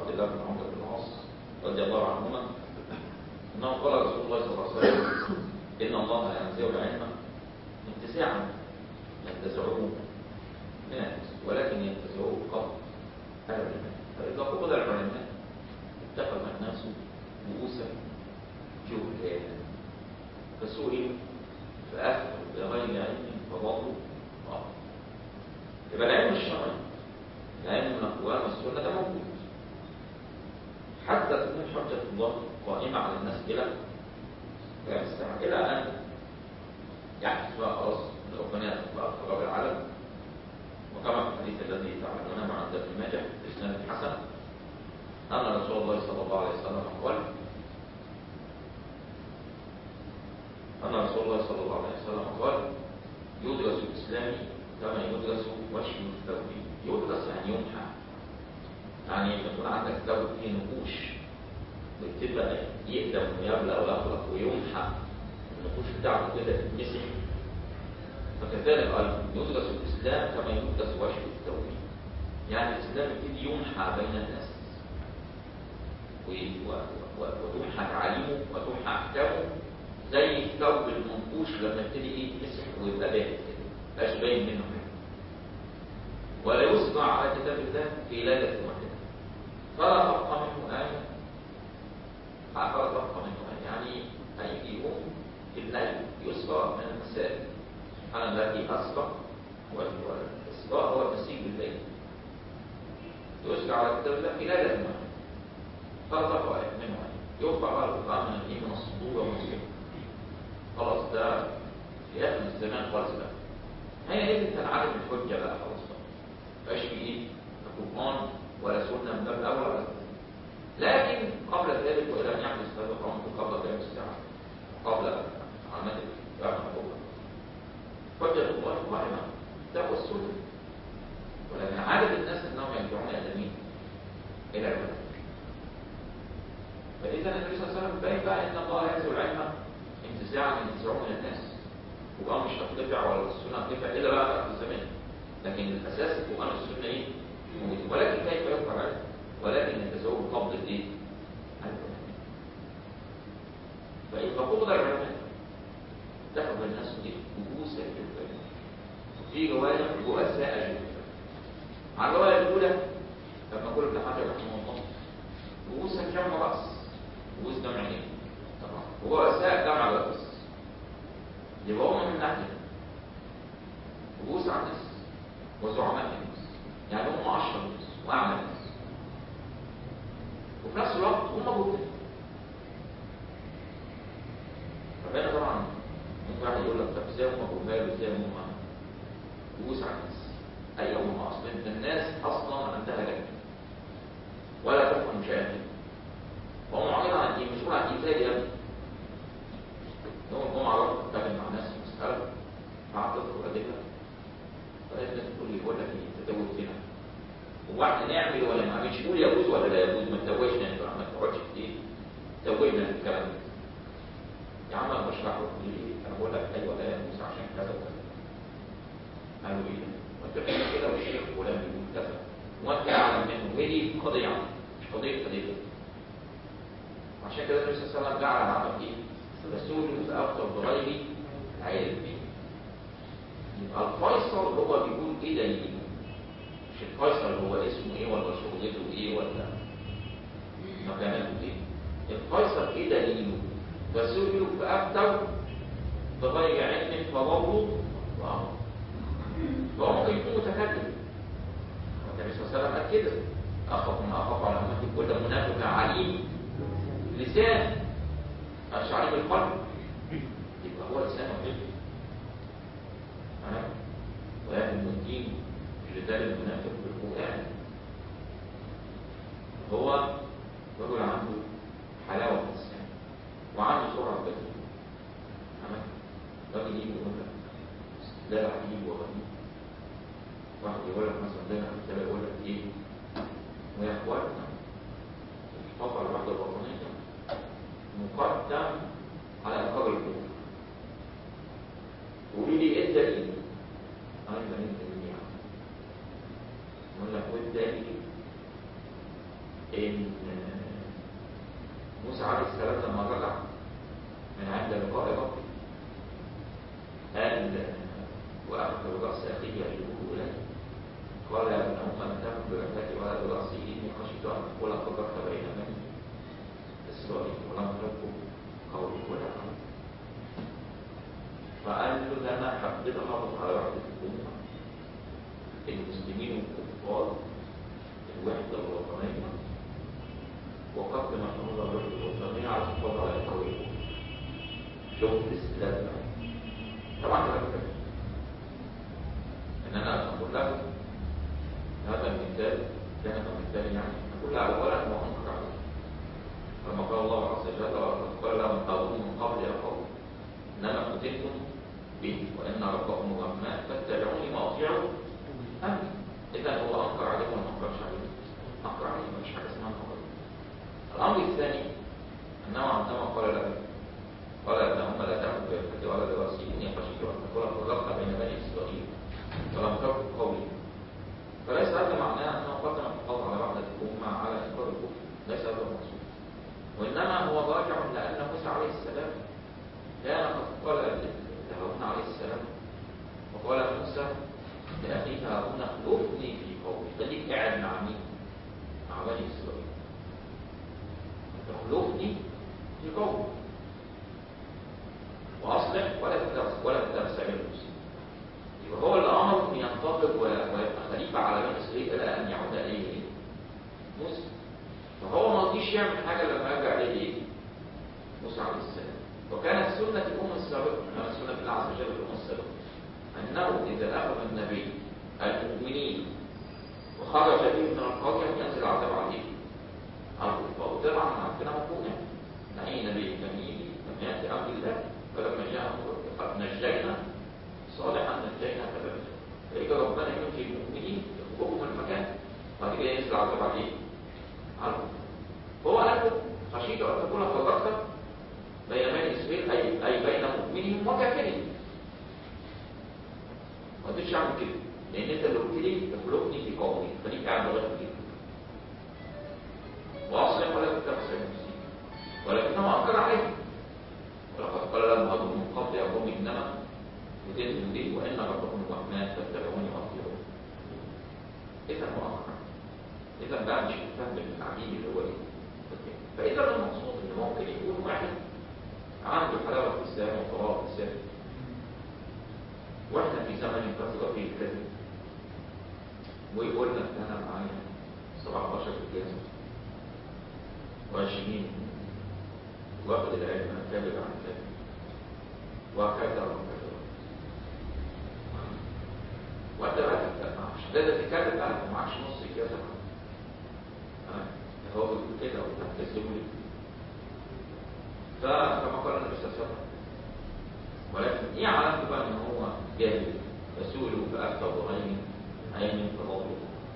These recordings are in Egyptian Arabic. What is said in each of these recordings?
عبد الله بن عمرو بن العاص رضي الله عنهما انه قال رسول الله صلى الله عليه وسلم ان الله ينزع العلم انتزاعا ينتزعه من الناس ولكن ينتزعه قبل العلماء فاذا قبض العلماء اتخذ الناس رؤوسا جهالا فسئلوا فافتوا بغير علم فضلوا وأضلوا. يبقى العلم الشرعي العلم من اقوام السنه ده موجود حتى تكون حجه الله قائمه على الناس الى قيام الساعه الى ان يحدث بقى خلاص ان ربنا بقى خراب العالم وكما في الحديث الذي تعلمونه مع عند ابن ماجه باسناد حسن ان رسول الله صلى الله عليه وسلم قال ان رسول الله صلى الله عليه وسلم قال يدرس الاسلام كما يدرس وشي الثوب يدرس يعني يمحى يعني لما يكون عندك ثوب فيه نقوش بتبقى يقدم ويبلى ويخلق ويمحى النقوش بتاعته كده تتمسح فكذلك ايضا يدرس الاسلام كما يدرس وشي الثوب يعني الاسلام يبتدي يمحى بين الناس و- و- و- وتمحى تعاليمه وتمحى احكامه زي الثوب المنقوش لما يبتدي ايه يتمسح ويبقى باين كده مبقاش باين منه حاجه ولا يصنع على كتاب الله في ليله واحده فلا تبقى منه ايه فلا تبقى منه ايه يعني هيجي يوم في الليل يسرى من المساء انا الذي اسرى والاسراء هو تسيب الليل يسرى على كتاب الله في ليله واحده فلا تبقى منه ايه يرفع بقى القران من الايه من الصدور ومن الصدور خلاص ده في اخر الزمان خالص بقى هي ايه انت عارف الحجه بقى خلاص بقى مبقاش في ايه لا قران ولا سنه من باب الاول ولا الثاني. لكن قبل ذلك والى ان يحدث هذا الامر قبل قيام الساعه قبل علامات القيامه الكبرى حجه الله قائمه ده هو السنه ولكن عدد الناس انهم يرجعون الى مين؟ الى العلم فاذا النبي صلى الله عليه وسلم باين بقى ان الله ينزل العلم انتزاعا ينتزعه من الناس وقام مش هترتفع ولا السنه هترتفع الا بقى في اخر الزمان لكن الاساس القران والسنه ايه؟ موجود ولكن كيف يرفع العلم؟ ولكن ينتزعه قبض الايه؟ العلماء فاذا قبض العلماء اتخذ الناس دي رؤوسا جدا في روايه رؤساء جدا على الروايه الاولى لما قول ابن حجر رحمه الله رؤوسا جمع راس رؤوس جمع ايه؟ طبعا ورؤساء جمع راس يبقى هم من ناحيه رؤوس عن الناس وزعماء الناس يعني هم اشهر الناس واعلى الناس وفي نفس الوقت هم جهال فبقينا طبعا ممكن واحد يقول لك طب ازاي هم جهال وازاي هم رؤوس عن الناس ايوه هم اصلا ده الناس اصلا عندها جهل ولا تفهم شيئا وهم معرض عن الدين مش عن الدين زي يا ابني يوم الجمعة رحت اتكلم مع ناس في مسألة قعدت اذكر أدلة فلقيت الناس تقول لي بقول لك ايه تزوج فينا هو احنا نعمل ولا ما نعملش قول يجوز ولا لا يجوز ما تزوجش انت ما تقعدش كتير زوجنا في الكلام ده يا عم انا بشرح له لي ايه انا بقول لك ايوه لا يجوز عشان كذا وكذا قالوا ايه وانت بتعمل كده والشيخ فلان بيقول كذا وانت اعلم منه وهي دي قضيه مش قضيه قضيه عشان كده النبي صلى الله عليه وسلم جعل العمل ايه رسول فأفتر بغير علم يبقى الفيصل هو بيقول ايه دليله مش الفيصل هو اسمه ايه ولا شغلته ايه ولا مكانته ايه الفيصل ايه دليله رسول فأفتر بغير علم فضلوا وأمر فهو ممكن يكون متكلم النبي صلى الله عليه وسلم قال كده أخاف ما أخاف على أمتي كل منافق عليم لسان مش عليم القلب يبقى هو لسان وحده تمام ويهدم الدين لجدال المنافق بالقرآن هو رجل عنده حلاوة في اللسان وعنده سرعة بدل تمام راجل يجي يقول لك لا عجيب وغريب واحد يقول لك مثلا ده كده يقول لك ايه ويا اخواتنا الحفاظ على الوحده الوطنيه مقدم على إقرار الكفر قولي لي ايه الدليل؟ أنا الدليل جميعا يقول لك والدليل إن موسى عليه السلام لما رجع من عند لقاء ربه قال وأخذ برأس أخيه يجيبه إليه قال يا ابن أم لم تكن بركتي ولا برأسي إني خشيت أن أقول فقرت بين بني إسرائيل ولم تكن قولي ولا قولي فقال له ده أنا حبيت أحافظ على وحدة الأمة المسلمين والكفار الوحدة الوطنية وقدم حمود الوحدة الوطنية على الحفاظ على القوية شوف الاستدلال بقى طبعا كلام كده ان انا اقول له هذا المثال كان مثال يعني اقول له اولا هو انكر عليه لما قال الله عز وجل قال لهم قوم من قبل يا قوم انما فتنتم به وان ربكم الرحمن فاتبعوني واطيعوا امري اذا هو انكر عليه ولا ما انكرش عليه انكر عليه مفيش حاجه اسمها انكر الامر الثاني انه عندما قال له قال اللهم لا تأخذ بركتي ولا برأسي إني خشيت أن تكون فرقت بين بني إسرائيل ولم تكن قولي فليس هذا معناه أنه قدم الحفاظ على وحدة الأمة على إنكار الكفر ليس هذا المقصود وإنما هو راجع لأن موسى عليه السلام كان قد قال لهارون عليه السلام وقال موسى لأخيه هارون اخلفني في قومي خليك قاعد مع مين؟ مع بني إسرائيل اخلفني في قومي واصلح ولا تدرس ولا تدرس علم المسلمين يبقى هو اللي امر ان ينطبق ويبقى خليفه على بني اسرائيل الى ان يعود اليه ايه؟ موسى فهو ما رضيش يعمل حاجه لما رجع اليه ايه؟ موسى عليه السلام وكانت سنه الامه السابقه كانت سنه الله عز وجل في الامه السابقه انه اذا اخذ النبي المؤمنين وخرج بهم من القريه ينزل عذاب عليه على الكفار وطبعا عندنا مفهوم يعني اي نبي كان يجي لما ياتي امر الله فلما جاء قد نجينا صالحا نجينا كذلك فإذا ربنا ينجي المؤمنين يخرجوا من المكان وبعد كده ينزل عذاب عليه عنه فهو قال له خشيت أن تكون فرقت بين بني إسرائيل أي أي بين مؤمنهم وكافرهم ما تقدرش أعمل كده لأن أنت اللي قلت لي اخلقني في قومي خليك قاعد لغاية كده وأصلح ولا تتبع المسلمين ولكنه أنكر عليه ولقد قال لهم أبوهم من قبل يا قوم إنما فتنتم به وإن ربكم الرحمن فاتبعوني وأطيعون إذا هو أمر إذا بقى مش فهم العجيب اللي هو إيه فإذا المقصود إن ممكن يكون واحد عنده حلاوة الإسلام وقرار الإسلام وإحنا في زمن كثر فيه الكذب ويقول لك أنا معايا 17 إجازة و20 واخد العلم كذب عن كذب وكذا وكذا وانت بقى معكش لازم تتكلم بقى ما معكش نص كذا هو بيقول كده وهتكذبوا لي فكما قال النبي صلى الله عليه وسلم ولكن ايه علامته بقى ان هو جاهل فسئلوا فافتوا بغير عين فضلوا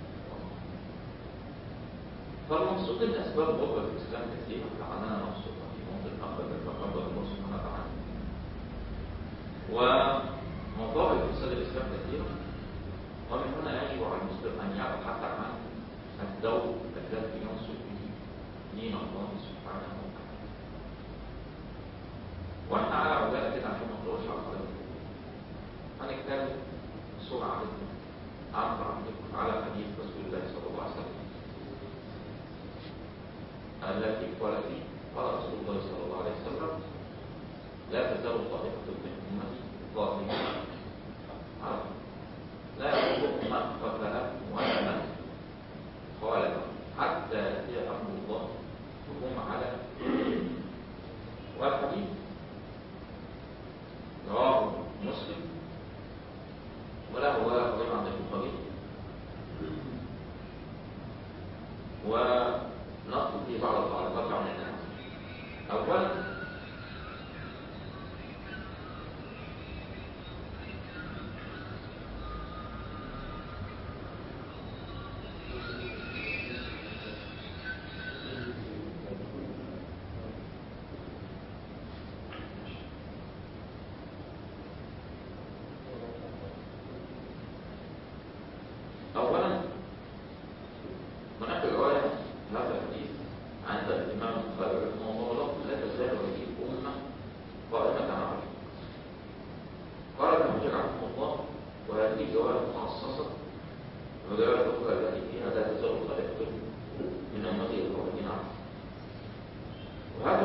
فالمقصود ان اسباب غربه الاسلام كثيره لعلنا نبسط الأمر بالتقبل الله سبحانه وتعالى ومطابق فساد الإسلام كثيرة ومن هنا يجب على المسلم أن يعرف حتى عن الدور الذي ينصر به دين الله سبحانه وتعالى وإحنا على عجالة كده عشان ما نطولش على القدر هنتكلم بسرعة جدا عن على حديث رسول الله صلى الله عليه وسلم التي قال فيه قال رسول الله صلى الله عليه وسلم لا تزال طائفة من أمتي ظاهرين لا يضر من قتل ولا من خالف حتى يأتي أمر الله وهم على والحديث رواه مسلم وله رواية عند البخاري ونقل فيه بعض التعليقات عن الناس أولا أولا هناك رواية هذا الحديث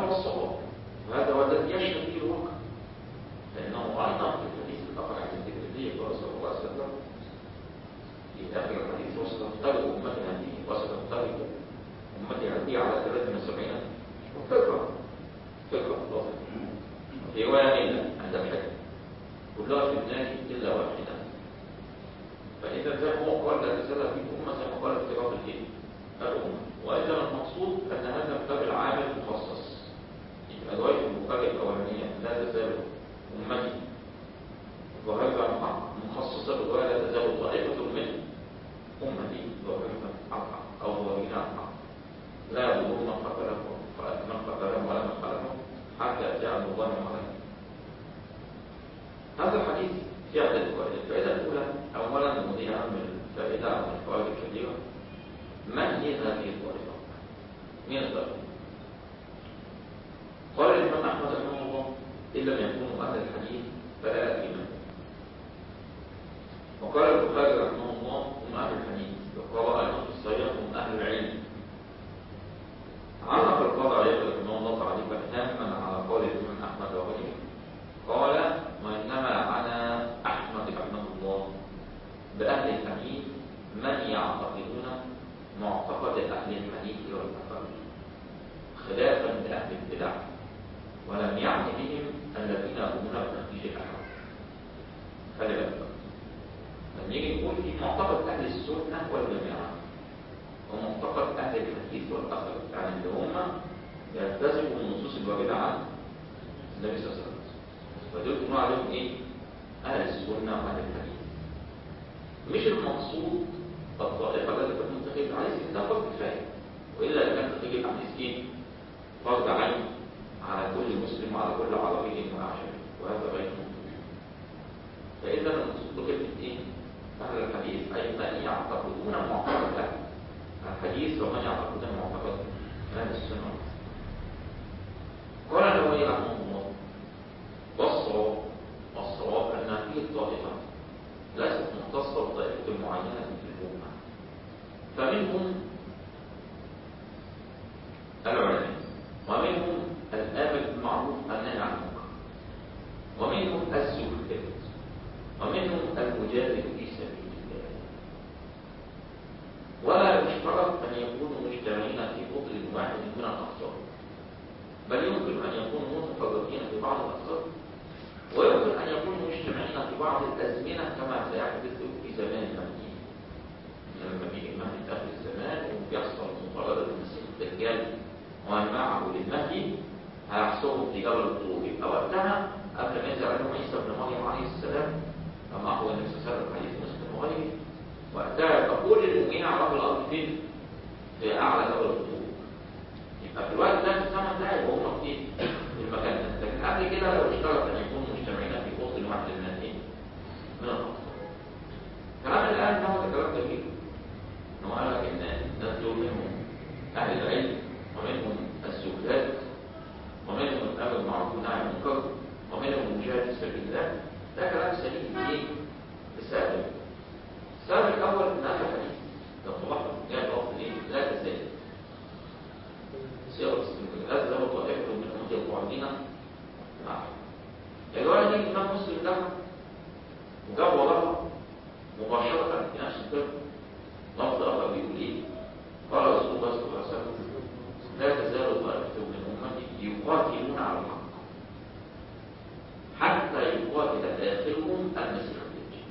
هو الصواب وهذا هو الذي يشهد به الواقع لأنه أيضا في الحديث الآخر عن الذكر قال صلى الله عليه وسلم في آخر الحديث وستفترق أمتي هذه وستفترق أمتي هذه على 73 فكرة فكرة لطيفة في رواية عند الحكم كلها في النار إلا واحدة فإذا زي ما هو قال لا تزال في أمة زي ما قال افتراض الدين الأمة وإذا المقصود أن هذا باب العامل مخصص يبقى رواية البخاري الأولانية لا تزال أمتي وهذا مخصصة بالرواية لا تزال طائفة من أمتي ظاهرة حقا أو ظاهرين حقا لا يضرون من قتلهم من قتلهم ولا من خلفهم حتى يأتي عن الله عليهم هذا الحديث في عدة فوائد الفائدة الأولى أولا ودي أهم الفائدة أو الفوائد الكبيرة من هي هذه الطائفة؟ من الطائفة؟ قال الإمام أحمد رحمه الله إن لم يكونوا أهل الحديث فلا أدري من وقال البخاري رحمه الله هم أهل الحديث وقال أيضا في الصحيح هم أهل العلم علق القاضي عليه رحمه الله تعالى تاما على قول الإمام أحمد وغيره قال وإنما عنى أحمد رحمه الله بأهل الحديث من يعتقدون معتقد أهل الحديث والأثر خلافا لأهل البدع ولم يعني بهم الذين يقومون بتخريج الأحد خلي بالك لما يجي نقول في معتقد أهل السنة والجماعة ومعتقد أهل الحديث والأثر يعني اللي هم يلتزموا بالنصوص الواردة عن النبي صلى الله عليه وسلم فدول يكونوا عليهم ايه؟ اهل السنه واهل الحديث مش المقصود الطائفه التي تكون تخيل الحديث ده فرض كفايه والا لو كانت تخيل الحديث ايه؟ فرض عين على كل مسلم وعلى كل عربي وعجمي وهذا غير ممكن فاذا المقصود بكلمه ايه؟ اهل الحديث اي من يعتقدون معتقد الحديث ومن يعتقدون معتقد اهل السنه قال النووي رحمه الله والصواب والصواب أن هذه الطائفة ليست مختصة بطائفة معينة في الأمة فمنهم العلماء ومنهم الآمر بالمعروف النهي عن المنكر ومنهم الزهد ومنهم المجاهد في سبيل الله ولا يشترط أن يكونوا مجتمعين في فضل واحد من الأخطار بل يمكن أن يكونوا متفرقين في بعض الأخطار ويمكن أن يكونوا مجتمعين في بعض الأزمنة كما سيحدث في زمان المهدي لما بيجي المهدي في آخر الزمان وبيحصل مطاردة المسيح الدجال ومن معه للمهدي هيحصلهم في جبل الطور يبقى وقتها قبل ما ينزل عليهم عيسى بن مريم عليه السلام كما أخبر النبي صلى الله عليه وسلم حديث مسلم وغيره وقتها يبقى كل المؤمنين على وجه الأرض فين؟ في أعلى جبل الطور يبقى في الوقت ده في الزمن ده يبقى هم في المكان ده لكن قبل كده لو اشترط أن يكونوا مجتمعين في فصل واحد من الاثنين من الأخطار كلام الآن ده هو كلام جميل إن هو قال لك إن الناس دول منهم أهل العلم ومنهم الزهاد ومنهم الأمر بالمعروف والنهي عن المنكر ومنهم المجاهد في سبيل الله ده كلام سليم ليه؟ لسبب السبب الأول إن هذا الحديث لو تلاحظ جاء الأصل إيه؟ لا تزال صيغة استمرار لا تزال طائفة من أمتي القاعدين معه الرواية دي الإمام مسلم ده وجاب وراها مباشرة في نفس الكتاب لفظ آخر بيقول إيه؟ قال رسول الله صلى الله عليه وسلم لا تزال طائفة من أمتي يقاتلون على الحق حتى يقاتل آخرهم المسيح الدجال.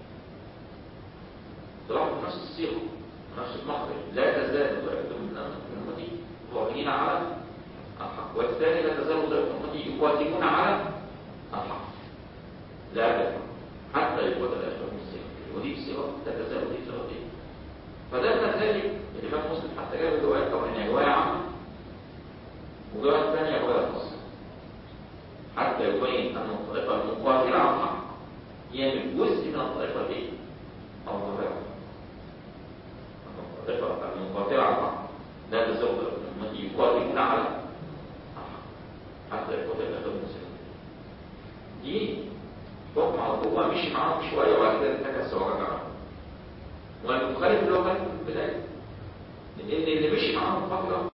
تلاحظ نفس الصيغة نفس المخرج لا تزال طائفة من أمتي ظاهرين على الحق والثاني لا تزال طائفة من أمتي يقاتلون على الحق لا أبدا حتى يقاتل آخرهم المسيح ودي بصيغة لا تزال ودي بصيغة إيه؟ فده كذلك الإمام مسلم حتى جاب الروايات أولانية رواية عامة وجواب ثانية رواية خاصة حتى يبين أن الطائفة المقاتلة على الحق هي من جزء من الطائفة دي أو الظاهرة الطائفة المقاتلة على الحق لا تزال من يقاتلون على الحق حتى يقاتل آخر المسلمين دي حكم على هو مشي معاهم شوية وبعد كده انتكس ورجع والمخالف اللي هو كان في البداية لأن اللي مشي معاهم فترة